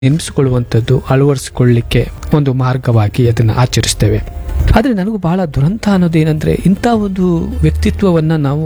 ನೆನೆಸಿಕೊಳ್ಳುವಂಥದ್ದು ಅಳವಡಿಸಿಕೊಳ್ಳಿಕ್ಕೆ ಒಂದು ಮಾರ್ಗವಾಗಿ ಅದನ್ನು ಆಚರಿಸ್ತೇವೆ ಆದರೆ ನನಗೂ ಬಹಳ ದುರಂತ ಅನ್ನೋದೇನೆಂದರೆ ಇಂಥ ಒಂದು ವ್ಯಕ್ತಿತ್ವವನ್ನು ನಾವು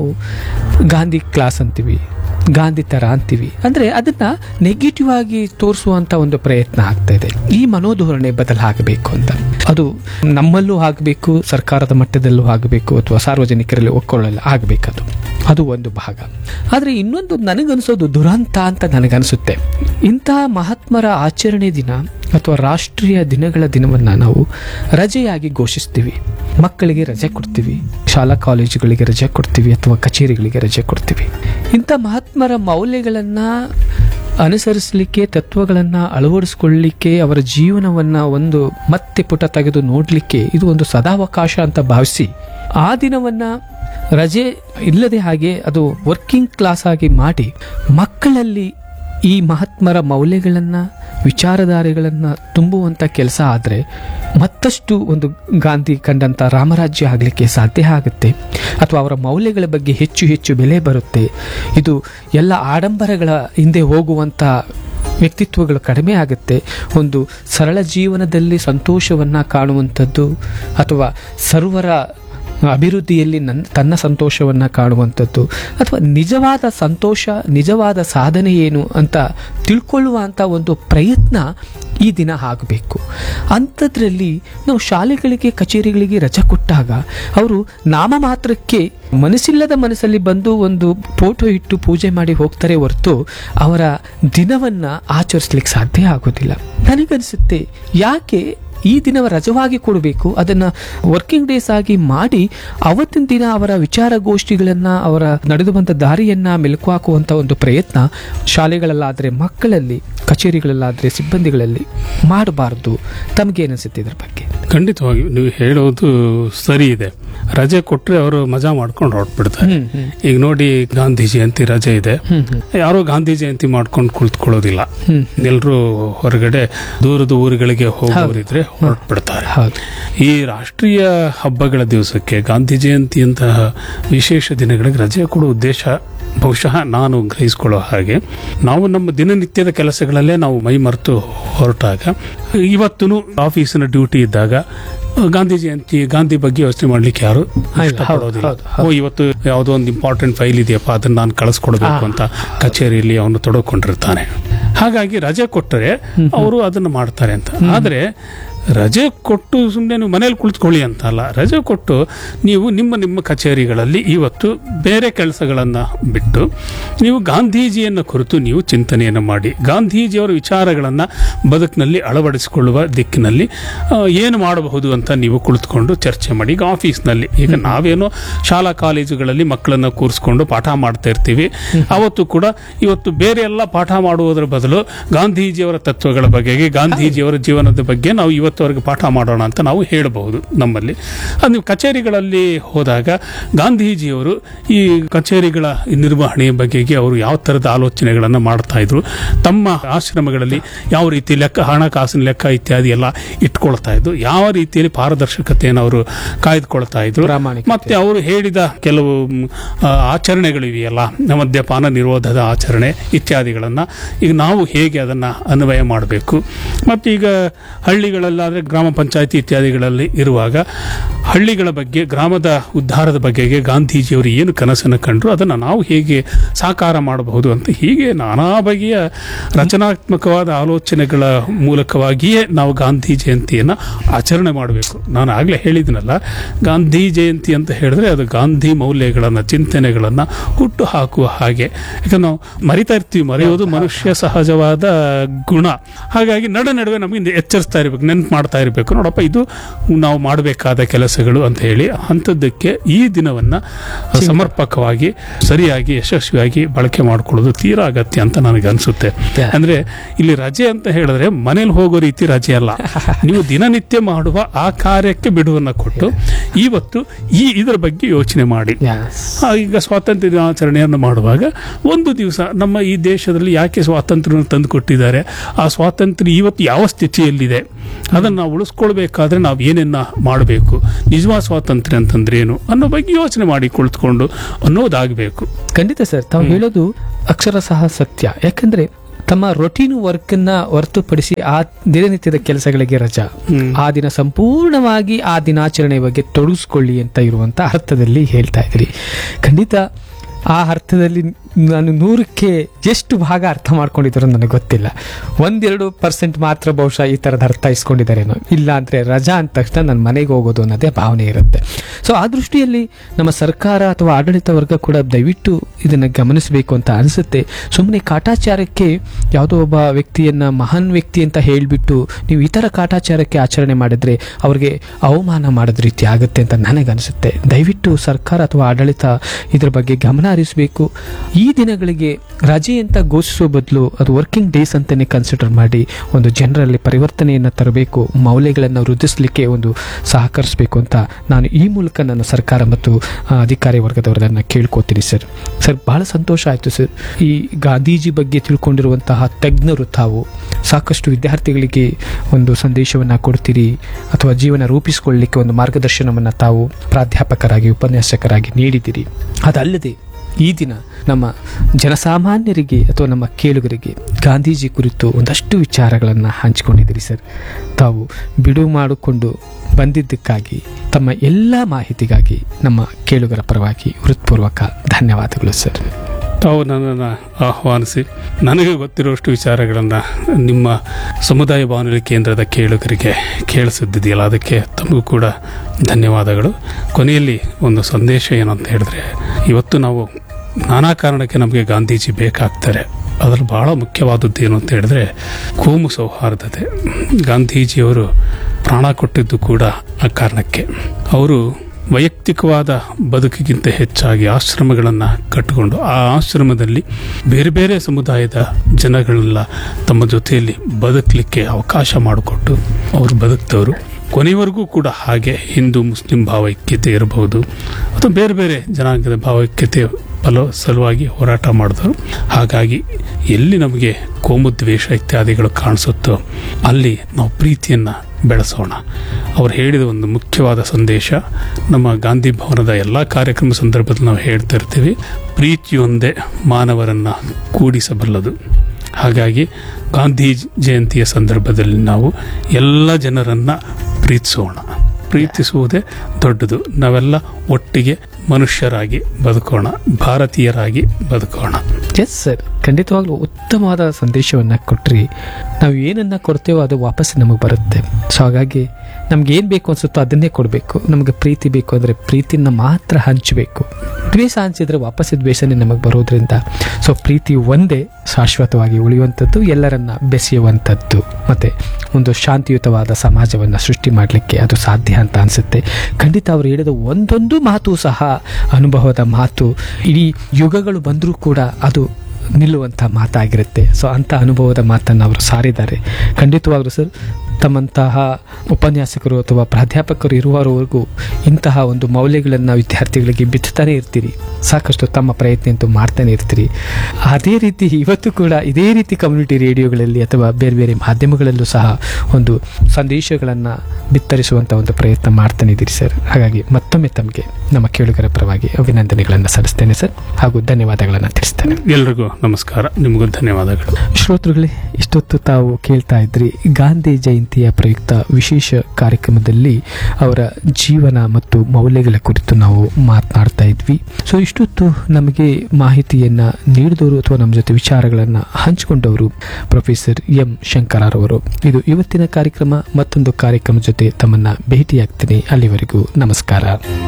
ಗಾಂಧಿ ಕ್ಲಾಸ್ ಅಂತೀವಿ ಗಾಂಧಿ ಥರ ಅಂತೀವಿ ಅಂದರೆ ಅದನ್ನು ನೆಗೆಟಿವ್ ಆಗಿ ತೋರಿಸುವಂಥ ಒಂದು ಪ್ರಯತ್ನ ಆಗ್ತಾ ಇದೆ ಈ ಮನೋಧೋರಣೆ ಬದಲಾಗಬೇಕು ಅಂತ ಅದು ನಮ್ಮಲ್ಲೂ ಆಗಬೇಕು ಸರ್ಕಾರದ ಮಟ್ಟದಲ್ಲೂ ಆಗಬೇಕು ಅಥವಾ ಸಾರ್ವಜನಿಕರಲ್ಲಿ ಒಕ್ಕೊಳ್ಳಲು ಆಗಬೇಕದು ಅದು ಒಂದು ಭಾಗ ಆದರೆ ಇನ್ನೊಂದು ನನಗನ್ಸೋದು ದುರಂತ ಅಂತ ನನಗನ್ಸುತ್ತೆ ಇಂತಹ ಮಹಾತ್ಮರ ಆಚರಣೆ ದಿನ ಅಥವಾ ರಾಷ್ಟ್ರೀಯ ದಿನಗಳ ದಿನವನ್ನು ನಾವು ರಜೆಯಾಗಿ ಘೋಷಿಸ್ತೀವಿ ಮಕ್ಕಳಿಗೆ ರಜೆ ಕೊಡ್ತೀವಿ ಶಾಲಾ ಕಾಲೇಜುಗಳಿಗೆ ರಜೆ ಕೊಡ್ತೀವಿ ಅಥವಾ ಕಚೇರಿಗಳಿಗೆ ರಜೆ ಕೊಡ್ತೀವಿ ಇಂಥ ಮಹಾತ್ಮರ ಮೌಲ್ಯಗಳನ್ನು ಅನುಸರಿಸಲಿಕ್ಕೆ ತತ್ವಗಳನ್ನು ಅಳವಡಿಸ್ಕೊಳ್ಳಿಕ್ಕೆ ಅವರ ಜೀವನವನ್ನು ಒಂದು ಮತ್ತೆ ಪುಟ ತೆಗೆದು ನೋಡಲಿಕ್ಕೆ ಇದು ಒಂದು ಸದಾವಕಾಶ ಅಂತ ಭಾವಿಸಿ ಆ ದಿನವನ್ನು ರಜೆ ಇಲ್ಲದೆ ಹಾಗೆ ಅದು ವರ್ಕಿಂಗ್ ಕ್ಲಾಸ್ ಆಗಿ ಮಾಡಿ ಮಕ್ಕಳಲ್ಲಿ ಈ ಮಹಾತ್ಮರ ಮೌಲ್ಯಗಳನ್ನು ವಿಚಾರಧಾರೆಗಳನ್ನು ತುಂಬುವಂಥ ಕೆಲಸ ಆದರೆ ಮತ್ತಷ್ಟು ಒಂದು ಗಾಂಧಿ ಕಂಡಂಥ ರಾಮರಾಜ್ಯ ಆಗಲಿಕ್ಕೆ ಸಾಧ್ಯ ಆಗುತ್ತೆ ಅಥವಾ ಅವರ ಮೌಲ್ಯಗಳ ಬಗ್ಗೆ ಹೆಚ್ಚು ಹೆಚ್ಚು ಬೆಲೆ ಬರುತ್ತೆ ಇದು ಎಲ್ಲ ಆಡಂಬರಗಳ ಹಿಂದೆ ಹೋಗುವಂಥ ವ್ಯಕ್ತಿತ್ವಗಳು ಕಡಿಮೆ ಆಗುತ್ತೆ ಒಂದು ಸರಳ ಜೀವನದಲ್ಲಿ ಸಂತೋಷವನ್ನು ಕಾಣುವಂಥದ್ದು ಅಥವಾ ಸರ್ವರ ಅಭಿವೃದ್ಧಿಯಲ್ಲಿ ನನ್ನ ತನ್ನ ಸಂತೋಷವನ್ನು ಕಾಣುವಂಥದ್ದು ಅಥವಾ ನಿಜವಾದ ಸಂತೋಷ ನಿಜವಾದ ಸಾಧನೆ ಏನು ಅಂತ ತಿಳ್ಕೊಳ್ಳುವಂಥ ಒಂದು ಪ್ರಯತ್ನ ಈ ದಿನ ಆಗಬೇಕು ಅಂಥದ್ರಲ್ಲಿ ನಾವು ಶಾಲೆಗಳಿಗೆ ಕಚೇರಿಗಳಿಗೆ ರಜೆ ಕೊಟ್ಟಾಗ ಅವರು ನಾಮ ಮಾತ್ರಕ್ಕೆ ಮನಸ್ಸಿಲ್ಲದ ಮನಸ್ಸಲ್ಲಿ ಬಂದು ಒಂದು ಫೋಟೋ ಇಟ್ಟು ಪೂಜೆ ಮಾಡಿ ಹೋಗ್ತಾರೆ ಹೊರತು ಅವರ ದಿನವನ್ನು ಆಚರಿಸ್ಲಿಕ್ಕೆ ಸಾಧ್ಯ ಆಗೋದಿಲ್ಲ ನನಗನ್ಸುತ್ತೆ ಯಾಕೆ ಈ ದಿನ ರಜವಾಗಿ ಕೊಡಬೇಕು ಅದನ್ನು ವರ್ಕಿಂಗ್ ಡೇಸ್ ಆಗಿ ಮಾಡಿ ಅವತ್ತಿನ ದಿನ ಅವರ ವಿಚಾರಗೋಷ್ಠಿಗಳನ್ನು ಅವರ ನಡೆದು ಬಂದ ದಾರಿಯನ್ನು ಮೆಲುಕು ಹಾಕುವಂಥ ಒಂದು ಪ್ರಯತ್ನ ಶಾಲೆಗಳಲ್ಲಾದರೆ ಮಕ್ಕಳಲ್ಲಿ ಕಚೇರಿಗಳಲ್ಲಾದರೆ ಸಿಬ್ಬಂದಿಗಳಲ್ಲಿ ಮಾಡಬಾರ್ದು ತಮಗೇನಿಸುತ್ತೆ ಇದ್ರ ಬಗ್ಗೆ ಖಂಡಿತವಾಗಿ ನೀವು ಹೇಳೋದು ಸರಿ ಇದೆ ರಜೆ ಕೊಟ್ರೆ ಅವರು ಮಜಾ ಮಾಡ್ಕೊಂಡು ಹೊರಟ್ಬಿಡ್ತಾರೆ ಹ್ಮ್, ಹ್ಮ್. ಈಗ ನೋಡಿ ಗಾಂಧಿ ಜಯಂತಿ ರಜೆ ಇದೆ ಯಾರೋ ಗಾಂಧಿ ಜಯಂತಿ ಮಾಡ್ಕೊಂಡು ಕುಳಿತುಕೊಳ್ಳೋದಿಲ್ಲ ಹ್ಮ್. ಎಲ್ಲರೂ ಹೊರಗಡೆ ದೂರದ ಊರುಗಳಿಗೆ ಹೋಗೋರಿದ್ರೆ ಹೊರಟ್ಬಿಡ್ತಾರೆ ಹೌದು ಈ ರಾಷ್ಟ್ರೀಯ ಹಬ್ಬಗಳ ದಿವಸಕ್ಕೆ ಗಾಂಧಿ ಜಯಂತಿಯಂತಹ ವಿಶೇಷ ದಿನಗಳಿಗೆ ರಜೆ ಕೊಡೋ ಉದ್ದೇಶ ಬಹುಶಃ ನಾನು ಗ್ರಹಿಸಿಕೊಳ್ಳೋ ಹಾಗೆ ನಾವು ನಮ್ಮ ದಿನನಿತ್ಯದ ಕೆಲಸಗಳಲ್ಲೇ ನಾವು ಮೈ ಮರೆತು ಹೊರಟಾಗ ಇವತ್ತು ಆಫೀಸಿನ ಡ್ಯೂಟಿ ಇದ್ದಾಗ ಗಾಂಧಿ ಜಯಂತಿ ಗಾಂಧಿ ಬಗ್ಗೆ ಯೋಚನೆ ಮಾಡ್ಲಿಕ್ಕೆ ಯಾರು ಇಷ್ಟಪಡೋದಿಲ್ಲ ಹೌದು, ಓ ಇವತ್ತು ಯಾವುದೋ ಒಂದು ಇಂಪಾರ್ಟೆಂಟ್ ಫೈಲ್ ಇದೆಯಪ್ಪ ಅದನ್ನ ನಾನು ಕಳಿಸ್ಕೊಡ್ಬೇಕು ಅಂತ ಕಚೇರಿಯಲ್ಲಿ ಅವನು ತೊಡಕೊಂಡಿರ್ತಾನೆ ಹಾಗಾಗಿ ರಜೆ ಕೊಟ್ಟರೆ ಅವರು ಅದನ್ನು ಮಾಡ್ತಾರೆ ಅಂತ ಆದರೆ ರಜೆ ಕೊಟ್ಟು ಸುಮ್ಮನೆ ನೀವು ಮನೇಲಿ ಕುಳಿತುಕೊಳ್ಳಿ ಅಂತ ಅಲ್ಲ ರಜೆ ಕೊಟ್ಟು ನೀವು ನಿಮ್ಮ ನಿಮ್ಮ ಕಚೇರಿಗಳಲ್ಲಿ ಇವತ್ತು ಬೇರೆ ಕೆಲಸಗಳನ್ನು ಬಿಟ್ಟು ನೀವು ಗಾಂಧೀಜಿಯನ್ನು ಕುರಿತು ನೀವು ಚಿಂತನೆಯನ್ನು ಮಾಡಿ ಗಾಂಧೀಜಿಯವರ ವಿಚಾರಗಳನ್ನು ಬದುಕಿನಲ್ಲಿ ಅಳವಡಿಸಿಕೊಳ್ಳುವ ದಿಕ್ಕಿನಲ್ಲಿ ಆ, ಏನು ಮಾಡಬಹುದು ಅಂತ ನೀವು ಕುಳಿತುಕೊಂಡು ಚರ್ಚೆ ಮಾಡಿ ಈಗ ಆಫೀಸ್ನಲ್ಲಿ ಈಗ ನಾವೇನೋ ಶಾಲಾ ಕಾಲೇಜುಗಳಲ್ಲಿ ಮಕ್ಕಳನ್ನು ಕೂರಿಸ್ಕೊಂಡು ಪಾಠ ಮಾಡ್ತಾ ಇರ್ತೀವಿ ಅವತ್ತು ಕೂಡ ಇವತ್ತು ಬೇರೆ ಎಲ್ಲ ಪಾಠ ಮಾಡುವುದರ ಬದಲು ಗಾಂಧೀಜಿಯವರ ತತ್ವಗಳ ಬಗೆಗೆ ಗಾಂಧೀಜಿಯವರ ಜೀವನದ ಬಗ್ಗೆ ನಾವು ಇವತ್ತವರೆಗೆ ಪಾಠ ಮಾಡೋಣ ಅಂತ ನಾವು ಹೇಳಬಹುದು ನಮ್ಮಲ್ಲಿ ಅದು ನೀವು ಕಚೇರಿಗಳಲ್ಲಿ ಹೋದಾಗ ಗಾಂಧೀಜಿಯವರು ಈ ಕಚೇರಿಗಳ ನಿರ್ವಹಣೆಯ ಬಗೆಗೆ ಅವರು ಯಾವ ಥರದ ಆಲೋಚನೆಗಳನ್ನು ಮಾಡ್ತಾ ಇದ್ರು ತಮ್ಮ ಆಶ್ರಮಗಳಲ್ಲಿ ಯಾವ ರೀತಿ ಲೆಕ್ಕ ಹಣಕಾಸಿನ ಲೆಕ್ಕ ಇತ್ಯಾದಿ ಎಲ್ಲ ಇಟ್ಕೊಳ್ತಾ ಇದ್ರು ಯಾವ ರೀತಿಯಲ್ಲಿ ಪಾರದರ್ಶಕತೆಯನ್ನು ಅವರು ಕಾಯ್ದುಕೊಳ್ತಾ ಇದ್ರು ಪ್ರಾಮಾಣಿಕತೆ. ಮತ್ತೆ ಅವರು ಹೇಳಿದ ಕೆಲವು ಮ್, ಆ, ಆಚರಣೆಗಳಿವೆಯಲ್ಲ ಮದ್ಯಪಾನ ನಿರೋಧದ ಆಚರಣೆ ಇತ್ಯಾದಿಗಳನ್ನು ಈಗ ನಾವು ಹೇಗೆ ಅದನ್ನು ಅನ್ವಯ ಮಾಡಬೇಕು ಮತ್ತು ಈಗ ಹಳ್ಳಿಗಳಲ್ಲಾದರೆ ಗ್ರಾಮ ಪಂಚಾಯತಿ ಇತ್ಯಾದಿಗಳಲ್ಲಿ ಇರುವಾಗ ಹಳ್ಳಿಗಳ ಬಗ್ಗೆ ಗ್ರಾಮದ ಉದ್ಧಾರದ ಬಗೆಗೆ ಗಾಂಧೀಜಿಯವರು ಏನು ಕನಸನ್ನು ಕಂಡರು ಅದನ್ನು ನಾವು ಹೇಗೆ ಸಾಕಾರ ಮಾಡಬಹುದು ಅಂತ ಹೀಗೆ ನಾನಾ ಬಗೆಯ ರಚನಾತ್ಮಕವಾದ ಆಲೋಚನೆಗಳ ಮೂಲಕವಾಗಿಯೇ ನಾವು ಗಾಂಧಿ ಜಯಂತಿಯನ್ನು ಆಚರಣೆ ಮಾಡಬೇಕು ನಾನು ಆಗಲೇ ಹೇಳಿದ್ನಲ್ಲ ಗಾಂಧಿ ಜಯಂತಿ ಅಂತ ಹೇಳಿದ್ರೆ ಅದು ಗಾಂಧಿ ಮೌಲ್ಯಗಳನ್ನು ಚಿಂತನೆಗಳನ್ನು ಹುಟ್ಟು ಹಾಕುವ ಹಾಗೆ ಯಾಕಂದ್ರೆ ನಾವು ಮರಿತಾ ಇರ್ತೀವಿ ಮರೆಯೋದು ಮನುಷ್ಯ ಸಹಜವಾದ ಗುಣ ಹಾಗಾಗಿ ನಡ ನಡುವೆ ನಮಗೆ ಎಚ್ಚರಿಸ್ತಾ ಇರಬೇಕು ನೆನ್ಪು ಮಾಡ್ತಾ ಇರಬೇಕು ನೋಡಪ್ಪ ಇದು ನಾವು ಮಾಡಬೇಕಾದ ಕೆಲಸಗಳು ಅಂತ ಹೇಳಿ ಅಂಥದ್ದಕ್ಕೆ ಈ ದಿನವನ್ನು ಸಮರ್ಪಕವಾಗಿ ಸರಿಯಾಗಿ ಯಶಸ್ವಿಯಾಗಿ ಬಳಕೆ ಮಾಡಿಕೊಳ್ಳೋದು ತೀರಾ ಅಗತ್ಯ ಅಂತ ನನಗೆ ಅನಿಸುತ್ತೆ Yeah. ಅಂದ್ರೆ ಇಲ್ಲಿ ರಜೆ ಅಂತ ಹೇಳಿದ್ರೆ ಮನೇಲಿ ಹೋಗೋ ರೀತಿ ರಜೆ ಅಲ್ಲ ನೀವು ದಿನನಿತ್ಯ ಮಾಡುವ ಆ ಕಾರ್ಯಕ್ಕೆ ಬಿಡುವನ್ನು ಕೊಟ್ಟು ಇವತ್ತು ಈ ಇದರ ಬಗ್ಗೆ ಯೋಚನೆ ಮಾಡಿ Yes. ಆ, ಈಗ ಸ್ವಾತಂತ್ರ್ಯ ದಿನಾಚರಣೆಯನ್ನು ಮಾಡುವಾಗ ಒಂದು ದಿವಸ ನಮ್ಮ ಈ ದೇಶದಲ್ಲಿ ಯಾಕೆ ಸ್ವಾತಂತ್ರ್ಯವನ್ನು ತಂದು ಕೊಟ್ಟಿದ್ದಾರೆ ಆ ಸ್ವಾತಂತ್ರ್ಯ ಇವತ್ತು ಯಾವ ಸ್ಥಿತಿಯಲ್ಲಿದೆ ಅದನ್ನು ನಾವು ಉಳಿಸ್ಕೊಳ್ಬೇಕಾದ್ರೆ ನಾವು ಏನನ್ನ ಮಾಡಬೇಕು ನಿಜವಾದ ಸ್ವಾತಂತ್ರ್ಯ ಅಂತಂದ್ರೆ ಏನು ಅನ್ನೋ ಬಗ್ಗೆ ಯೋಚನೆ ಮಾಡಿ ಕುಳಿತುಕೊಂಡು ಅನ್ನೋದಾಗಬೇಕು ಖಂಡಿತ ಸರ್ ತಾವು ಹೇಳೋದು ಅಕ್ಷರ ಸಹ ಸತ್ಯ ಯಾಕಂದ್ರೆ ತಮ್ಮ ರೊಟೀನ್ ವರ್ಕನ್ನ ಹೊರತುಪಡಿಸಿ ಆ ದಿನನಿತ್ಯದ ಕೆಲಸಗಳಿಗೆ ರಜಾ ಹ್ಮ್. ಆ ದಿನ ಸಂಪೂರ್ಣವಾಗಿ ಆ ದಿನಾಚರಣೆ ಬಗ್ಗೆ ತೊಡಗಿಸ್ಕೊಳ್ಳಿ ಅಂತ ಇರುವಂತ ಅರ್ಥದಲ್ಲಿ ಹೇಳ್ತಾ ಇದ್ರಿ ಖಂಡಿತ ಆ ಅರ್ಥದಲ್ಲಿ ನಾನು ನೂರಕ್ಕೆ ಎಷ್ಟು ಭಾಗ ಅರ್ಥ ಮಾಡ್ಕೊಂಡಿದ್ರು ನನಗೆ ಗೊತ್ತಿಲ್ಲ ಒಂದೆರಡು ಪರ್ಸೆಂಟ್ ಮಾತ್ರ ಬಹುಶಃ ಈ ಥರದ ಅರ್ಥ ಇಸ್ಕೊಂಡಿದ್ದಾರೇನೋ ಇಲ್ಲ ಅಂದರೆ ರಜಾ ಅಂದ ತಕ್ಷಣ ನನ್ನ ಮನೆಗೆ ಹೋಗೋದು ಅನ್ನೋದೇ ಭಾವನೆ ಇರುತ್ತೆ ಸೊ ಆ ದೃಷ್ಟಿಯಲ್ಲಿ ನಮ್ಮ ಸರ್ಕಾರ ಅಥವಾ ಆಡಳಿತ ವರ್ಗ ಕೂಡ ದಯವಿಟ್ಟು ಇದನ್ನು ಗಮನಿಸಬೇಕು ಅಂತ ಅನಿಸುತ್ತೆ ಸುಮ್ಮನೆ ಕಾಟಾಚಾರಕ್ಕೆ ಯಾವುದೋ ಒಬ್ಬ ವ್ಯಕ್ತಿಯನ್ನ ಮಹಾನ್ ವ್ಯಕ್ತಿ ಅಂತ ಹೇಳಿಬಿಟ್ಟು ನೀವು ಈ ಥರ ಕಾಟಾಚಾರಕ್ಕೆ ಆಚರಣೆ ಮಾಡಿದ್ರೆ ಅವ್ರಿಗೆ ಅವಮಾನ ಮಾಡೋದ್ ರೀತಿ ಆಗುತ್ತೆ ಅಂತ ನನಗನ್ಸುತ್ತೆ ದಯವಿಟ್ಟು ಸರ್ಕಾರ ಅಥವಾ ಆಡಳಿತ ಇದ್ರ ಬಗ್ಗೆ ಗಮನ ಹರಿಸಬೇಕು ಈ ದಿನಗಳಿಗೆ ರಜೆ ಅಂತ ಘೋಷಿಸೋ ಬದಲು ಅದು ವರ್ಕಿಂಗ್ ಡೇಸ್ ಅಂತಲೇ ಕನ್ಸಿಡರ್ ಮಾಡಿ ಒಂದು ಜನರಲ್ಲಿ ಪರಿವರ್ತನೆಯನ್ನು ತರಬೇಕು ಮೌಲ್ಯಗಳನ್ನು ವೃದ್ಧಿಸಲಿಕ್ಕೆ ಒಂದು ಸಹಕರಿಸಬೇಕು ಅಂತ ನಾನು ಈ ಮೂಲಕ ನನ್ನ ಸರ್ಕಾರ ಮತ್ತು ಆ, ಅಧಿಕಾರಿ ವರ್ಗದವರನ್ನ ಕೇಳ್ಕೊತೀನಿ ಸರ್ ಸರ್ ಬಹಳ ಸಂತೋಷ ಆಯಿತು ಸರ್ ಈ ಗಾಂಧೀಜಿ ಬಗ್ಗೆ ತಿಳ್ಕೊಂಡಿರುವಂತಹ ತಜ್ಞರು ತಾವು ಸಾಕಷ್ಟು ವಿದ್ಯಾರ್ಥಿಗಳಿಗೆ ಒಂದು ಸಂದೇಶವನ್ನು ಕೊಡ್ತೀರಿ ಅಥವಾ ಜೀವನ ರೂಪಿಸಿಕೊಳ್ಳಲಿಕ್ಕೆ ಒಂದು ಮಾರ್ಗದರ್ಶನವನ್ನು ತಾವು ಪ್ರಾಧ್ಯಾಪಕರಾಗಿ ಉಪನ್ಯಾಸಕರಾಗಿ ನೀಡಿದ್ದೀರಿ ಅದಲ್ಲದೆ ಈ ದಿನ ನಮ್ಮ ಜನಸಾಮಾನ್ಯರಿಗೆ ಅಥವಾ ನಮ್ಮ ಕೇಳುಗರಿಗೆ ಗಾಂಧೀಜಿ ಕುರಿತು ಒಂದಷ್ಟು ವಿಚಾರಗಳನ್ನು ಹಂಚಿಕೊಂಡಿದ್ದೀರಿ ಸರ್ ತಾವು ಬಿಡುವು ಮಾಡಿಕೊಂಡು ಬಂದಿದ್ದಕ್ಕಾಗಿ ತಮ್ಮ ಎಲ್ಲ ಮಾಹಿತಿಗಾಗಿ ನಮ್ಮ ಕೇಳುಗರ ಪರವಾಗಿ ಹೃತ್ಪೂರ್ವಕ ಧನ್ಯವಾದಗಳು ಸರ್ ತಾವು ನನ್ನನ್ನು ಆಹ್ವಾನಿಸಿ ನನಗೆ ಗೊತ್ತಿರುವಷ್ಟು ವಿಚಾರಗಳನ್ನು ನಿಮ್ಮ ಸಮುದಾಯ ಬಾನುಲಿ ಕೇಂದ್ರದ ಕೇಳುಗರಿಗೆ ಕೇಳಿಸಿದ್ದಿದೆಯಲ್ಲ ಅದಕ್ಕೆ ತಮಗೂ ಕೂಡ ಧನ್ಯವಾದಗಳು ಕೊನೆಯಲ್ಲಿ ಒಂದು ಸಂದೇಶ ಏನಂತ ಹೇಳಿದ್ರೆ ಇವತ್ತು ನಾವು ನಾನಾ ಕಾರಣಕ್ಕೆ ನಮಗೆ ಗಾಂಧೀಜಿ ಬೇಕಾಗ್ತಾರೆ ಅದರಲ್ಲಿ ಬಹಳ ಮುಖ್ಯವಾದದ್ದು ಏನು ಅಂತ ಹೇಳಿದ್ರೆ ಕೋಮು ಸೌಹಾರ್ದತೆ ಗಾಂಧೀಜಿಯವರು ಪ್ರಾಣ ಕೊಟ್ಟಿದ್ದು ಕೂಡ ಆ ಕಾರಣಕ್ಕೆ ಅವರು ವೈಯಕ್ತಿಕವಾದ ಬದುಕಿಗಿಂತ ಹೆಚ್ಚಾಗಿ ಆಶ್ರಮಗಳನ್ನು ಕಟ್ಟಿಕೊಂಡು ಆ ಆಶ್ರಮದಲ್ಲಿ ಬೇರೆ ಬೇರೆ ಸಮುದಾಯದ ಜನಗಳನ್ನೆಲ್ಲ ತಮ್ಮ ಜೊತೆಯಲ್ಲಿ ಬದುಕಲಿಕ್ಕೆ ಅವಕಾಶ ಮಾಡಿಕೊಟ್ಟು ಅವರು ಬದುಕ್ತವರು ಕೊನೆಯವರೆಗೂ ಕೂಡ ಹಾಗೆ ಹಿಂದೂ ಮುಸ್ಲಿಂ ಭಾವೈಕ್ಯತೆ ಇರಬಹುದು ಅಥವಾ ಬೇರೆ ಬೇರೆ ಜನಾಂಗದ ಭಾವೈಕ್ಯತೆ ಫಲ ಸಲುವಾಗಿ ಹೋರಾಟ ಮಾಡಿದವರು ಹಾಗಾಗಿ ಎಲ್ಲಿ ನಮಗೆ ಕೋಮುದ್ವೇಷ ಇತ್ಯಾದಿಗಳು ಕಾಣಿಸುತ್ತೋ ಅಲ್ಲಿ ನಾವು ಪ್ರೀತಿಯನ್ನು ಬೆಳೆಸೋಣ ಅವ್ರು ಹೇಳಿದ ಒಂದು ಮುಖ್ಯವಾದ ಸಂದೇಶ ನಮ್ಮ ಗಾಂಧಿ ಭವನದ ಎಲ್ಲ ಕಾರ್ಯಕ್ರಮ ಸಂದರ್ಭದಲ್ಲಿ ನಾವು ಹೇಳ್ತಾ ಇರ್ತೀವಿ ಪ್ರೀತಿಯೊಂದೇ ಮಾನವರನ್ನು ಕೂಡಿಸಬಲ್ಲದು ಹಾಗಾಗಿ ಗಾಂಧಿ ಜಯಂತಿಯ ಸಂದರ್ಭದಲ್ಲಿ ನಾವು ಎಲ್ಲ ಜನರನ್ನು ಪ್ರೀತಿಸೋಣ ಪ್ರೀತಿಸುವುದೇ ದೊಡ್ಡದು ನಾವೆಲ್ಲ ಒಟ್ಟಿಗೆ ಮನುಷ್ಯರಾಗಿ ಬದುಕೋಣ ಭಾರತೀಯರಾಗಿ ಬದುಕೋಣ ಎಸ್ ಸರ್ ಖಂಡಿತವಾಗ್ಲೂ ಉತ್ತಮವಾದ ಸಂದೇಶವನ್ನು ಕೊಟ್ರಿ ನಾವು ಏನನ್ನ ಕೊಡ್ತೇವೋ ಅದು ವಾಪಸ್ ನಮಗೆ ಬರುತ್ತೆ ಸೊ ಹಾಗಾಗಿ ನಮ್ಗೆ ಏನು ಬೇಕು ಅನ್ಸುತ್ತೋ ಅದನ್ನೇ ಕೊಡಬೇಕು ನಮಗೆ ಪ್ರೀತಿ ಬೇಕು ಅಂದರೆ ಪ್ರೀತಿನ ಮಾತ್ರ ಹಂಚಬೇಕು ದ್ವೇಷ ಹಂಚಿದ್ರೆ ವಾಪಸ್ ದ್ವೇಷನೇ ನಮಗೆ ಬರೋದ್ರಿಂದ ಸೊ ಪ್ರೀತಿ ಒಂದೇ ಶಾಶ್ವತವಾಗಿ ಉಳಿಯುವಂಥದ್ದು ಎಲ್ಲರನ್ನ ಬೆಸೆಯುವಂಥದ್ದು ಮತ್ತು ಒಂದು ಶಾಂತಿಯುತವಾದ ಸಮಾಜವನ್ನು ಸೃಷ್ಟಿ ಮಾಡಲಿಕ್ಕೆ ಅದು ಸಾಧ್ಯ ಅಂತ ಅನಿಸುತ್ತೆ ಖಂಡಿತ ಅವರು ಹೇಳಿದ ಒಂದೊಂದು ಮಾತು ಸಹ ಅನುಭವದ ಮಾತು ಇಡೀ ಯುಗಗಳು ಬಂದರೂ ಕೂಡ ಅದು ನಿಲ್ಲುವಂಥ ಮಾತಾಗಿರುತ್ತೆ ಸೊ ಅಂಥ ಅನುಭವದ ಮಾತನ್ನು ಅವರು ಸಾರಿದ್ದಾರೆ ಖಂಡಿತವಾಗ್ಲೂ ಸರ್ ತಮ್ಮಂತಹ ಉಪನ್ಯಾಸಕರು ಅಥವಾ ಪ್ರಾಧ್ಯಾಪಕರು ಇರುವವರೆಗೂ ಇಂತಹ ಒಂದು ಮೌಲ್ಯಗಳನ್ನು ವಿದ್ಯಾರ್ಥಿಗಳಿಗೆ ಬಿತ್ತುತ್ತಾನೆ ಇರ್ತೀರಿ ಸಾಕಷ್ಟು ತಮ್ಮ ಪ್ರಯತ್ನ ಅಂತೂ ಮಾಡ್ತಾನೆ ಇರ್ತೀರಿ ಅದೇ ರೀತಿ ಇವತ್ತು ಕೂಡ ಇದೇ ರೀತಿ ಕಮ್ಯುನಿಟಿ ರೇಡಿಯೋಗಳಲ್ಲಿ ಅಥವಾ ಬೇರೆ ಬೇರೆ ಮಾಧ್ಯಮಗಳಲ್ಲೂ ಸಹ ಒಂದು ಸಂದೇಶಗಳನ್ನು ಬಿತ್ತರಿಸುವಂಥ ಒಂದು ಪ್ರಯತ್ನ ಮಾಡ್ತಾನೆ ಇದ್ದೀರಿ ಸರ್ ಹಾಗಾಗಿ ಮತ್ತೊಮ್ಮೆ ತಮಗೆ ನಮ್ಮ ಕೇಳುಗರ ಪರವಾಗಿ ಅಭಿನಂದನೆಗಳನ್ನು ಸಲ್ಲಿಸ್ತೇನೆ ಸರ್ ಹಾಗೂ ಧನ್ಯವಾದಗಳನ್ನು ತಿಳಿಸ್ತೇನೆ ಎಲ್ರಿಗೂ ನಮಸ್ಕಾರ ನಿಮಗೂ ಧನ್ಯವಾದಗಳು ಶ್ರೋತೃಗಳೇ ಇಷ್ಟೊತ್ತು ತಾವು ಕೇಳ್ತಾ ಇದ್ರಿ ಗಾಂಧಿ ಜಯಂತಿಯ ಪ್ರಯುಕ್ತ ವಿಶೇಷ ಕಾರ್ಯಕ್ರಮದಲ್ಲಿ ಅವರ ಜೀವನ ಮತ್ತು ಮೌಲ್ಯಗಳ ಕುರಿತು ನಾವು ಮಾತನಾಡ್ತಾ ಇದ್ವಿ ಸೊ ಇಷ್ಟೊತ್ತು ನಮಗೆ ಮಾಹಿತಿಯನ್ನ ನೀಡಿದವರು ಅಥವಾ ನಮ್ಮ ಜೊತೆ ವಿಚಾರಗಳನ್ನು ಹಂಚಿಕೊಂಡವರು ಪ್ರೊಫೆಸರ್ ಎಂ ಶಂಕರರವರು ಇದು ಇವತ್ತಿನ ಕಾರ್ಯಕ್ರಮ ಮತ್ತೊಂದು ಕಾರ್ಯಕ್ರಮ ಜೊತೆ ತಮ್ಮನ್ನ ಭೇಟಿಯಾಗ್ತೀನಿ ಅಲ್ಲಿವರೆಗೂ ನಮಸ್ಕಾರ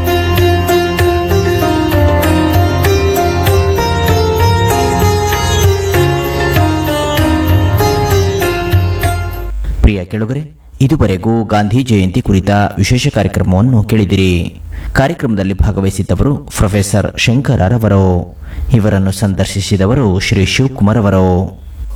ಪ್ರಿಯ ಕೆಳಗರೆ ಇದುವರೆಗೂ ಗಾಂಧಿ ಜಯಂತಿ ಕುರಿತ ವಿಶೇಷ ಕಾರ್ಯಕ್ರಮವನ್ನು ಕೇಳಿದಿರಿ ಕಾರ್ಯಕ್ರಮದಲ್ಲಿ ಭಾಗವಹಿಸಿದ್ದವರು ಪ್ರೊಫೆಸರ್ ಶಂಕರರವರು ಇವರನ್ನು ಸಂದರ್ಶಿಸಿದವರು ಶ್ರೀ ಶಿವಕುಮಾರ್ ಅವರು